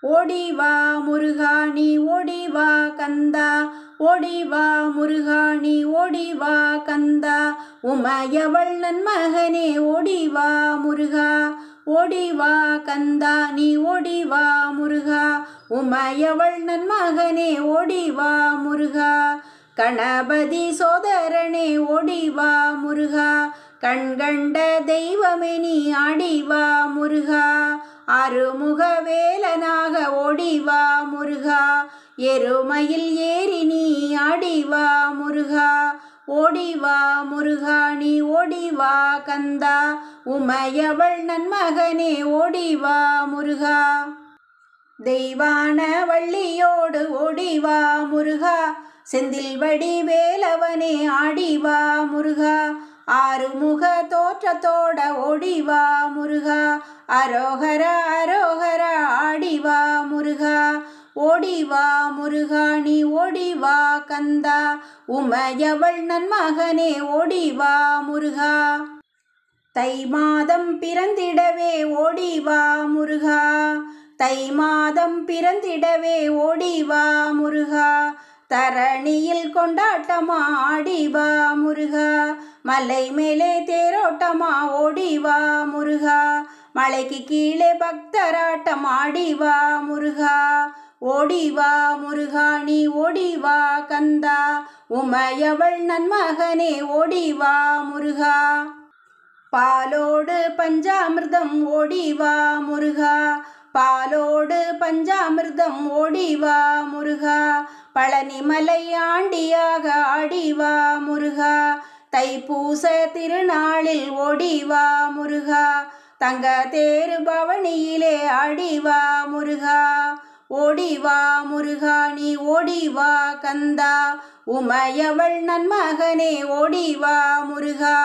ஓடிவா முருகா நீ ஓடிவா கந்தா ஓடிவா முருகா நீ ஓடிவா கந்தா உமையவள் நன்மகனே ஓடிவா முருகா ஓடிவா கந்தா நீ ஓடிவா முருகா உமையவள் நன்மகனே ஓடிவா முருகா கணபதி சோதரனே ஓடிவா முருகா கண்கண்ட தெய்வமே நீ ஆடிவா முருகா அருமுக வேலனாக ஓடிவா முருகா எருமையில் ஏறி நீ ஆடிவா முருகா ஓடிவா முருகா நீ ஓடிவா கந்தா உமையவள் நன்மகனே ஓடிவா முருகா தெய்வான வள்ளியோடு ஓடிவா முருகா செந்தில் வடி வேலவனே ஆடிவா முருகா ஆறுமுக தோற்றத்தோட ஓடிவா முருகா அரோகர அரோகர ஆடிவா முருகா ஓடிவா முருகா நீ ஓடிவா கந்தா உமையவள் நன்மகனே ஓடிவா முருகா தை மாதம் பிறந்திடவே ஓடிவா முருகா தை மாதம் பிறந்திடவே ஓடிவா முருகா தரணியில் கொண்டாட்டமா ஆடிவா முருகா மலை மேலே தேரோட்டமா ஓடிவா முருகா மலைக்கு கீழே பக்தராட்டம் ஆடிவா முருகா ஓடிவா முருகா நீ ஓடிவா கந்தா உமையவள் நன்மகனே ஓடிவா முருகா பாலோடு பஞ்சாமிர்தம் ஓடிவா முருகா பாலோடு பஞ்சாமிர்தம் ஓடிவா முருகா பழனிமலை ஆண்டியாக ஆடிவா முருகா தைப்பூச திருநாளில் ஓடிவா முருகா தங்க தேரு பவனியிலே ஆடிவா முருகா ஓடிவா முருகா நீ ஓடிவா கந்தா உமையவள் நன்மகனே ஓடிவா முருகா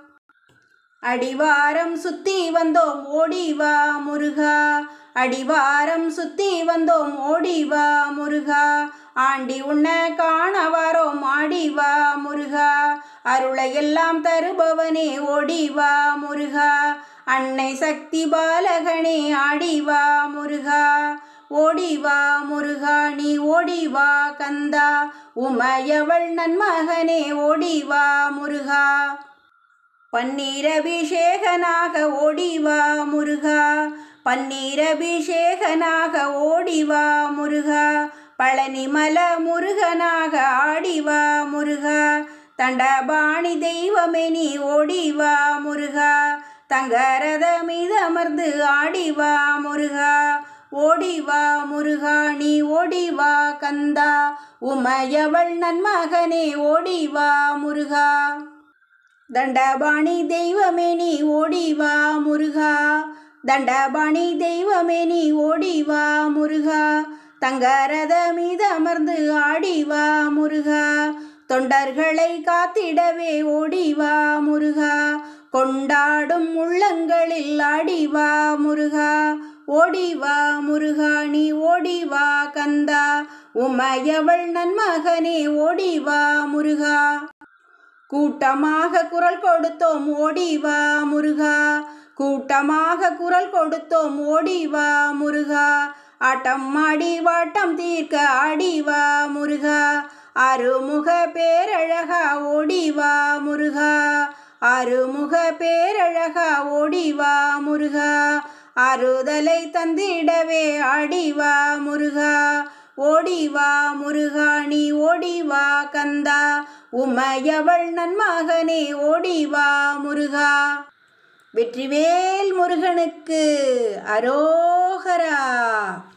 அடிவாரம் சுத்தி வந்தோம் ஓடிவா முருகா அடிவாரம் சுத்தி வந்தோம் ஓடிவா முருகா ஆண்டி உன்னை காண வரோம் ஆடிவா முருகா அருளையெல்லாம் தருபவனே ஓடிவா முருகா அன்னை சக்தி பாலகனே ஆடிவா முருகா ஓடிவா முருகா நீ ஓடிவா கந்தா உமையவள் நன்மகனே ஓடிவா முருகா பன்னீரபிஷேகனாக ஓடிவா முருகா பன்னீரபிஷேகனாக ஓடிவா முருகா பழனிமல முருகனாக ஆடிவா முருகா தண்டபாணி தெய்வமே நீ ஓடிவா முருகா தங்கரத மீது அமர்ந்து ஆடிவா முருகா ஓடிவா முருகா நீ ஓடிவா கந்தா உமையவள் நன்மகனே ஓடிவா முருகா தண்டபாணி தெய்வமே நீ ஓடிவா முருகா தண்டபாணி தெய்வமே நீ ஓடிவா முருகா தங்கரத மீது அமர்ந்து ஆடிவா முருகா தொண்டர்களை காத்திடவே ஓடிவா முருகா கொண்டாடும் உள்ளங்களில் ஆடிவா முருகா ஓடிவா முருகா நீ ஓடிவா கந்தா உமையவள் நன்மகனே ஓடிவா முருகா கூட்டமாக குரல் கொடுத்தோம் ஓடிவா முருகா கூட்டமாக குரல் கொடுத்தோம் ஓடிவா முருகா ஆட்டம் ஆடி வாட்டம் தீர்க்க ஆடிவா முருகா அருமுக பேரழகா ஓடிவா முருகா அருமுக பேரழகா ஓடிவா முருகா அறுதலை தந்திடவே ஆடிவா முருகா ஓடிவா முருகா நீ ஓடிவா கந்தா உமையவள் நன்மகனே ஓடிவா முருகா வெற்றிவேல் முருகனுக்கு அரோகரா